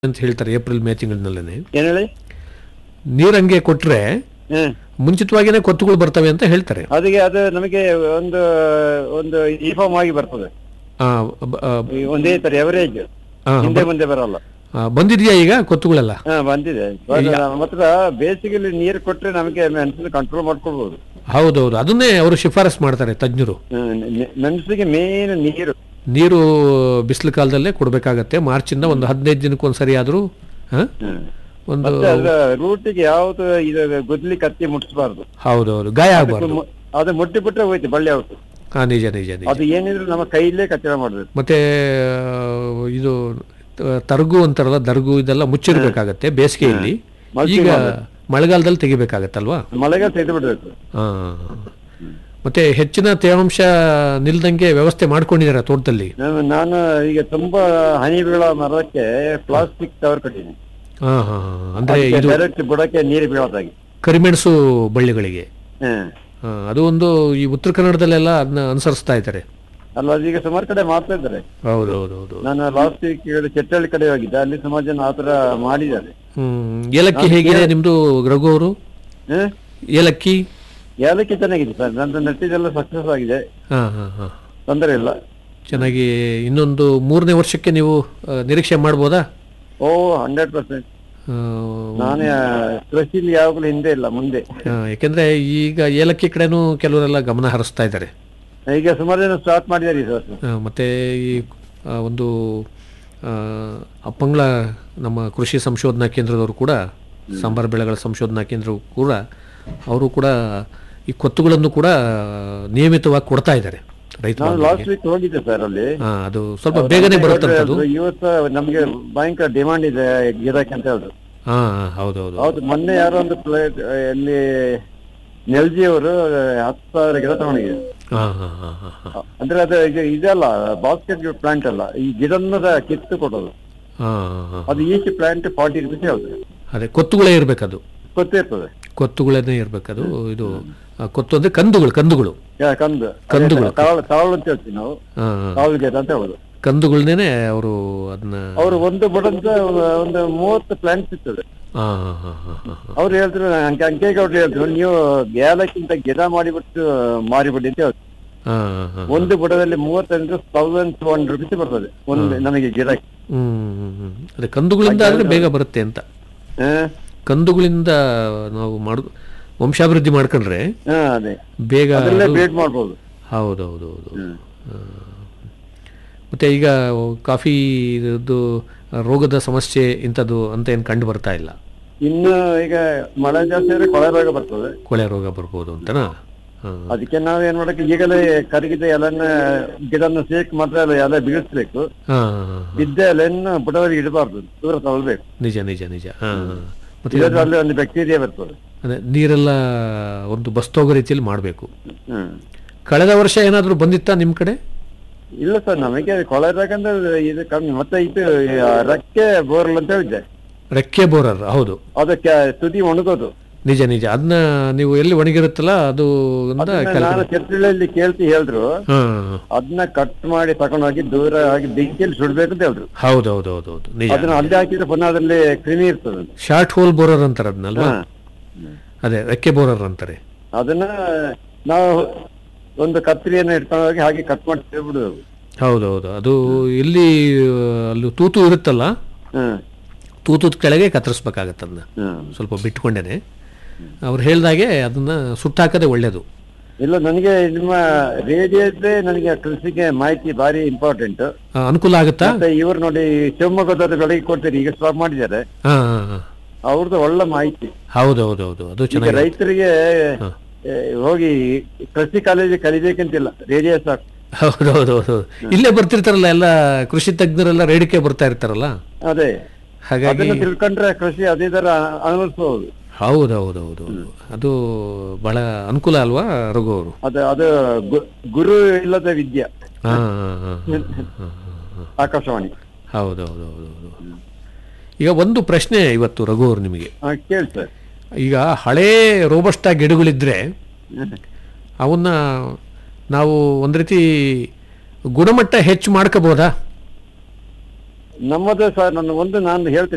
ಅಂತ ಹೇಳ್ತಾರೆ April May ತಿಂಗಳಿನಲ್ಲೇ ಏನ್ ಹೇಳಿ ನೀರ್ ಹಂಗೆ ಕೊಟ್ರೆ ಹ್ಮ್ ಮುಂಚಿತವಾಗಿನೇ ಕೊತ್ತುಗಳು ಬರ್ತವೆ ಅಂತ ಹೇಳ್ತಾರೆ ಅದಕ್ಕೆ ಅದು ನಮಗೆ ಒಂದು ಒಂದು ಯೂನಿಫಾರ್ಮ್ ಆಗಿ ಬರ್ತದೆ ಆ, ಬ- ಆ, ಈ ಒಂದೇ ತರ ಎವರೇಜ್ ಆ, ಹಿಂದೆ ಮುಂದೆ ಬರಲ್ಲ ಆ, ಬಂದಿದ್ಯಾ ಈಗ ಕೊತ್ತುಗಳೆಲ್ಲ ಹಾ ಬಂದಿದೆ ಬಟ್ ನಮ್ಮ ಹತ್ರ ಬೇಸಿಗೆಲಿ ನೀರು ಕೊಟ್ರೆ ನಮಗೆ ಮೆಣಸನ್ನು ಕಂಟ್ರೋಲ್ ಮಾಡ್ಕೊಳ್ಬಹುದು ಹೌದೌದು ಅದನ್ನೇ ಅವರು ಶಿಫಾರಸ್ ಮಾಡ್ತಾರೆ ತಜ್ಞರು ಹ್ಮ್, ನೆ- ಮೆಣಸಿಗೆ ಮೇನ್ ನೀರು ನೀರು ಬಿಸಿಲು ಕಾಲದಲ್ಲೇ ಕೊಡಬೇಕಾಗತ್ತೆ ಮಾರ್ಚಿಂದ ಒಂದು ಹದಿನೈದು ದಿನಕ್ಕೆ ಒಂದ್ಸರಿ ಆದರೂ ಹ್ಮ್. ಒಂದು ಮತ್ತೆ ಅದ್ರ ರೂಟಿಗೆ ಯಾವ್ದು ಇದು ಗುದ್ಲಿ ಕತ್ತಿ ಮುಟ್ಟಿಸಬಾರ್ದು ಹೌದೌದು ಗಾಯ ಆಗಬಾರ್ದು ಅದು ಮುಟ್ಟಿ ಬಿಟ್ರೆ ಹೋಯ್ತು ಬಳ್ಳಿ ಔಟ್ ಹಾ ನಿಜ ನಿಜ ನಿಜ ಅದು ಏನಿದ್ರು ನಮ್ಮ ಕೈಲೇ ಕಚ್ಚಡ ಮಾಡ್ಬೇಕು ಮತ್ತೆ ಆ, ಇದು ತ- ತರ್ಗು ಅಂತಾರಲ್ಲ ದರ್ಗು ಇದೆಲ್ಲ ಮುಚ್ಚಿರ್ಬೇಕಾಗತ್ತೆ ಬೇಸಿಗೆಯಲ್ಲಿ ಈಗ ಮಳೆಗಾಲದಲ್ಲಿ ತೆಗಿಬೇಕಾಗತ್ತಲ್ವಾ ಮಳೆಗಾಲ ತೆಗೆದು ಬಿಡ್ಬೇಕು ಹಾ ಮತ್ತೆ ಹೆಚ್ಚಿನ ತೇವಾಂಶ ನಿಲ್ದಂಗೆ ವ್ಯವಸ್ಥೆ ಮಾಡ್ಕೊಂಡಿದ್ದಾರೆ ತೋಟದಲ್ಲಿ ನಾನು- ನಾನು ಈಗ ತುಂಬಾ ಹನಿ ಬೀಳೋ ಮರಕ್ಕೆ ಪ್ಲಾಸ್ಟಿಕ್ ಕವರ್ ಕಟ್ಟಿದ್ದೀನಿ ಹಾ ಹಾ ಹಾ. ಅಂದ್ರೆ ಇದು ಡೈರೆಕ್ಟ್ ಬುಡಕ್ಕೆ ನೀರು ಬೀಳೋದಾಗಿ ಕರಿಮೆಣಸು ಬಳ್ಳಿಗಳಿಗೆ ಹ್ಮ್ ಹಾ, ಅದು ಒಂದು ಈ ಉತ್ತರ ಕನ್ನಡದಲ್ಲೆಲ್ಲ ಅದನ್ನ ಅನುಸರಿಸ್ತಾ ಇದ್ದಾರೆ ಅಲ್ಲ ಅದೀಗ ಸುಮಾರು ಕಡೆ ಮಾಡ್ತಾ ಇದ್ದಾರೆ ಹೌದು ಹೌದು ಹೌದು ನಾನು ಲಾಸ್ಟ್ ವೀಕ್ ಚೆಟ್ಟಳ್ಳಿ ಕಡೆ ಹೋಗಿದ್ದೆ ಅಲ್ಲಿ ಸುಮಾರು ಜನ ಆತರ ಮಾಡಿದ್ದಾರೆ ಹ್ಮ್ ಏಲಕ್ಕಿ ಹೇಗಿದೆ ನಿಮ್ದು ರಘು ಅವರು ಹ್ಮ್ ಏಲಕ್ಕಿ ಏಲಕ್ಕಿ ಚೆನ್ನಾಗಿದೆ ಸರ್ ನಂದು ನೆಟ್ಟಿದೆಲ್ಲ ಸಕ್ಸಸ್ ಆಗಿದೆ ಹಾ ಹಾ ಹಾ ತೊಂದರೆ ಇಲ್ಲ ಚೆನ್ನಾಗಿ ಇನ್ನೊಂದು ಮೂರನೇ ವರ್ಷಕ್ಕೆ ನೀವು ಆ, ನಿರೀಕ್ಷೆ ಮಾಡ್ಬೋದಾ ಓ ಹಂಡ್ರೆಡ್ ಪರ್ಸೆಂಟ್ ಆ, ನಾನು ಕೃಷಿಲಿ ಯಾವಾಗಲೂ ಹಿಂದೆ ಇಲ್ಲ ಮುಂದೆ ಆ, ಯಾಕೆಂದ್ರೆ ಈಗ ಏಲಕ್ಕಿ ಕಡೆನೂ ಕೆಲವರೆಲ್ಲ ಗಮನ ಹರಿಸ್ತಾ ಇದ್ದಾರೆ ಈಗ ಸುಮಾರು ಜನ ಸ್ಟಾರ್ಟ್ ಮಾಡಿದ್ದಾರೆ ಸರ್ ಆ, ಮತ್ತೆ ಈ ಆ, ಒಂದು ಆ, ಅಪ್ಪಂಗಳ ನಮ್ಮ ಕೃಷಿ ಸಂಶೋಧನಾ ಕೇಂದ್ರದವರು ಕೂಡ ಸಾಂಬಾರು ಬೆಳೆಗಳ ಸಂಶೋಧನಾ ಕೇಂದ್ರ ಕೂಡ ಅವರು ಕೂಡ ಈ ಕೊತ್ತುಗಳನ್ನು ಕೂಡ ನಿಯಮಿತವಾಗಿ ಕೊಡ್ತಾ ಇದ್ದಾರೆ ರೈತ ನಾನು ಬಾಂಧವರಿಗೆ. ಲಾಸ್ಟ್ ವೀಕ್ ಹೋಗಿದ್ದೆ ಸರ್ ಅಲ್ಲಿ ಆ, ಅದು ಸ್ವಲ್ಪ ಬೇಗನೆ ಬರುತ್ತಂತದ್ದು ಇವತ್ತು ನಮ್ಗೆ ಭಯಂಕರ ಡಿಮಾಂಡ್ ಇದೆ ಗಿಡಕ್ಕೆ ಅಂತ ಹೇಳಿದ್ರು ಹಾ ಹಾ, ಹೌದೌದು ಹೌದು ಮೊನ್ನೆ ಯಾರೋ ಒಂದು ಪ್ಲೇಟ್ ಅಲ್ಲಿ ನೆಲ್ಜಿ ಅವರು ಹತ್ತು ಸಾವಿರ ಗಿಡ ತಗೊಂಡಿದ್ದಾರೆ ಹಾ ಹಾ ಹಾ ಹಾ ಹಾ ಅಂದ್ರೆ ಅದು ಈಗ ಇದಲ್ಲ ಬಾಸ್ಕೆಟ್ ಪ್ಲಾಂಟ್ ಅಲ್ಲ ಈ ಗಿಡನ್ನದ ಕಿತ್ತು ಕೊಡೋದು ಹಾ ಹಾ, ಹಾ. ಅದು ಈಚ್ ಪ್ಲಾಂಟ್ ಫಾರ್ಟಿ ರುಪೀಸ್ ಹೇಳ್ತದೆ ಅದೇ ಕೊತ್ತುಗಳೇ ಇರ್ಬೇಕದು ಗೊತ್ತಿರ್ತದೆ ಕೊತ್ತುಗಳನ್ನೇ ಇರ್ಬೇಕದು ಇದು ಆ, ಕೊತ್ತು ಅಂದ್ರೆ ಕಂದುಗಳು ಕಂದುಗಳು ಯಾ, ಕಂದು ಕಂದುಗಳು. ತಾಳು ತಾಳು ಅಂತ ಹೇಳ್ತೀವಿ ನಾವು ಹಾ ತಾಳು ಗಿಡ ಅಂತ ಹೇಳೋದು ಕಂದುಗಳನ್ನೇ ಅವರು ಅದನ್ನ ಅವರು ಒಂದು ಬುಡಂತ ಒಂದು ಮೂವತ್ತು ಪ್ಲಾಂಟ್ ಸಿಗ್ತದೆ ಹಾ ಹಾ ಹಾ ಹಾ ಹಾ ಹಾ. ಅವ್ರು ಹೇಳ್ತಾರೆ ಅಂಕೆ ಅಂಕೇಗೌಡ್ರು ಹೇಳ್ತಾರೆ ನೀವು ಗ್ಯಾಲಕ್ಕಿಂತ ಗಿಡ ಮಾಡಿಬಿಟ್ಟು ಮಾರಿಬಿಡಿ ಅಂತ ಹೇಳ್ತಾರೆ ಹಾ ಹಾ ಹಾ ಒಂದು ಬುಡದಲ್ಲಿ ಮೂವತ್ತೈದು ತೌಸಂಡ್ ಟೂ ಹಂಡ್ರೆಡ್ ರುಪೀಸ್ ಬರ್ತದೆ ಒಂದು ನಮಗೆ ಗಿಡ ಹ್ಮ್ ಹ್ಮ್, ಹ್ಮ್. ಅದೇ ಕಂದುಗಳಿಂದ ಆದ್ರೆ ಬೇಗ ಬರುತ್ತೆ ಅಂತ ಹಾ ಕಂದುಗಳಿಂದ ನಾವು ಮಾಡು ವಂಶಾಭಿವೃದ್ಧಿ ಮಾಡ್ಕೊಂಡ್ರೆ ಹಾ, ಅದೇ ಬೇಗ ಅದರಲ್ಲೇ ಅದು- ಬೇಟ್ ಮಾಡ್ಬೋದು ಹೌದೌದು ಹೌದು ಮತ್ತೆ ಈಗ ಕಾಫಿ ಇದು ರೋಗದ ಸಮಸ್ಯೆ ಇಂಥದ್ದು ಅಂತ ಏನು ಕಂಡು ಬರ್ತಾ ಇಲ್ಲ ಇನ್ನು ಈಗ ಮಳೆ ಜಾಸ್ತಿ ಆದ್ರೆ ಕೊಳೆ ರೋಗ ಬರ್ತದೆ ಕೊಳೆ ರೋಗ ಬರ್ಬೋದು ಅಂತನಾ ಹಾ. ಅದಕ್ಕೆ ನಾವ್ ಏನ್ ಮಾಡಕ್ಕೆ ಈಗಲೇ ಕರಗಿದ ಎಲೆನ ಗಿಡನ ಸೇಕ್ ಮಾತ್ರ ಎಲ್ಲ ಎಲೆ ಬೀಳಿಸ್ಬೇಕು ಹಾ ಹಾ, ಹಾ. ಬಿದ್ದ ಎಲೆಯನ್ನು ಬುಡವರಿಗೆ ಇಡಬಾರ್ದು ದೂರ ತಗೊಳ್ಬೇಕು ನಿಜ ನಿಜ ನಿಜ ಹಾ ಹಾ. ಮತ್ತೆ ಇಲ್ಲದ್ರೆ ಅಲ್ಲಿ ಒಂದು ಬ್ಯಾಕ್ಟೀರಿಯಾ ಬರ್ತದೆ ಅದೇ ನೀರೆಲ್ಲ ಒಂದು ಬಸ್ತೋಗೋ ರೀತಿಯಲ್ಲಿ ಮಾಡಬೇಕು ಹ್ಮ್ ಕಳೆದ ವರ್ಷ ಏನಾದರೂ ಬಂದಿತ್ತಾ ನಿಮ್ಮ ಕಡೆ ಇಲ್ಲ ಸರ್ ನಮಗೆ ಕೊಳೆ ರೋಗ ಅಂದ್ರೆ ಇದು ಕಮ್ಮಿ ಮತ್ತೆ ಇದು ಆ, ರೆಕ್ಕೆ ಬೋರ್ಲ್ ಅಂತ ಹೇಳಿದ್ದೆ ರೆಕ್ಕೆ ಬೋರರ್ ಹೌದು ಅದಕ್ಕೆ ತುದಿ ಒಣಗೋದು ನಿಜ ನಿಜ ಅದನ್ನ ನೀವು ಎಲ್ಲಿ ಒಣಗಿರುತ್ತಲ್ಲ ಅದು ಇಂದ ಅದನ್ನ ಕೆಲ ನಾನು ಚರ್ಚಿಲಲ್ಲಿ ಕೇಳ್ತಿ ಹೇಳಿದ್ರು ಹಾ ಅದನ್ನ ಕಟ್ ಮಾಡಿ ತಗೊಂಡೋಗಿ ದೂರ ಆಗಿ ಬೆಂಕಿಯಲ್ಲಿ ಸುಡ್ಬೇಕು ಅಂತ ಹೇಳಿದ್ರು ಹೌದು ಹೌದು ಹೌದು ಹೌದು ನಿಜ ಅದನ್ನ ಅಲ್ಲಿ ಹಾಕಿದ್ರೆ ಪುನಃ ಅದ್ರಲ್ಲಿ ಕ್ರಿಮಿ ಇರ್ತದೆ ಶಾರ್ಟ್ ಹೋಲ್ ಬೋರರ್ ಅಂತಾರೆ ಅದನ್ನಲ್ವಾ ಹಾ. ಅದೇ ರೆಕ್ಕೆ ಬೋರರ್ ಅಂತಾರೆ ಅದನ್ನ ನಾವು ಒಂದು ಕತ್ರಿಯನ್ನು ಇಟ್ಕೊಂಡು ಹೋಗಿ ಹಾಗೆ ಕಟ್ ಮಾಡಿ ಬಿಡುದು ಹೌದು ಹೌದು ಅದು ಎಲ್ಲಿ ಆ, ಅಲ್ಲಿ ತೂತು ಇರುತ್ತಲ್ಲ ಹ್ಮ್ ತೂತದ ಕೆಳಗೆ ಕತ್ತರಿಸ್ಬೇಕಾಗತ್ತೆ ಅದನ್ನ ಹ್ಮ್ ಸ್ವಲ್ಪ ಬಿಟ್ಕೊಂಡೇನೆ ಅವ್ರು ಹೇಳ್ದಾಗೆ ಅದನ್ನ ಸುಟ್ಟಾಕದೆ ಒಳ್ಳೇದು ಇಲ್ಲ ನನಗೆ ನಿಮ್ಮ ರೇಡಿಯೋ ಇದ್ರೆ ನನಗೆ ಕೃಷಿಗೆ ಮಾಹಿತಿ ಭಾರಿ ಇಂಪಾರ್ಟೆಂಟ್ ಆ, ಅನುಕೂಲ ಆಗುತ್ತಾ ಮತ್ತೆ ಇವ್ರು ನೋಡಿ ಶಿವಮೊಗ್ಗದವ್ರು ಬೆಳಗ್ಗೆ ಕೊಡ್ತೀರಿ ಈಗ ಸ್ಟಾಪ್ ಮಾಡಿದ್ದಾರೆ ಹಾ ಹಾ ಹಾ ಅವ್ರದ್ದು ಒಳ್ಳೆ ಮಾಹಿತಿ ಹೌದು ಹೌದು ಹೌದು ಅದು ಈಗ ಚೆನ್ನಾಗಿ ರೈತರಿಗೆ ಏ, ಹೋಗಿ ಕೃಷಿ ಕಾಲೇಜ್ ಕಲಿಬೇಕಂತಿಲ್ಲ ರೇಡಿಯೋ ಸಾಕು ಹೌದು ಹೌದು ಹೌದು ಇಲ್ಲೇ ಬರ್ತಿರ್ತಾರಲ್ಲ ಎಲ್ಲ ಕೃಷಿ ತಜ್ಞರೆಲ್ಲ ರೇಡಿಕೆ ಬರ್ತಾ ಇರ್ತಾರಲ್ಲ ಅದೇ ಹಾಗಾಗಿ ಅದನ್ನ ತಿಳ್ಕೊಂಡ್ರೆ ಕೃಷಿ ಅದೇ ತರ ಅನುಭವಿಸಬಹುದು ಹೌದು ಹೌದು ಹೌದು ಹೌದು ಅದು ಬಹಳ ಅನುಕೂಲ ಅಲ್ವಾ ರಘು ಅವರು ಅದು ಅದು ಗು- ಗುರು ಇಲ್ಲದ ವಿದ್ಯೆ ಹಾ ಹಾ ಹಾ ಹಾ ಆಕಾಶವಾಣಿ ಹೌದು ಹೌದು ಹೌದು ಹೌದು ಈಗ ಒಂದು ಪ್ರಶ್ನೆ ಇವತ್ತು ರಘು ಅವರು ನಿಮಗೆ ಹಾ, ಕೇಳಿ ಸರ್ ಈಗ ಹಳೇ ರೋಬಸ್ಟ ಗಿಡಗಳಿದ್ರೆ ಅವನ್ನ ನಾವು ಒಂದು ರೀತಿ ಗುಣಮಟ್ಟ ಹೆಚ್ಚು ಮಾಡ್ಕೋಬೋದಾ ನಮ್ಮದು ಸರ್ ನನ್ನ ಒಂದು ನಾನು ಹೇಳ್ತೀನಿ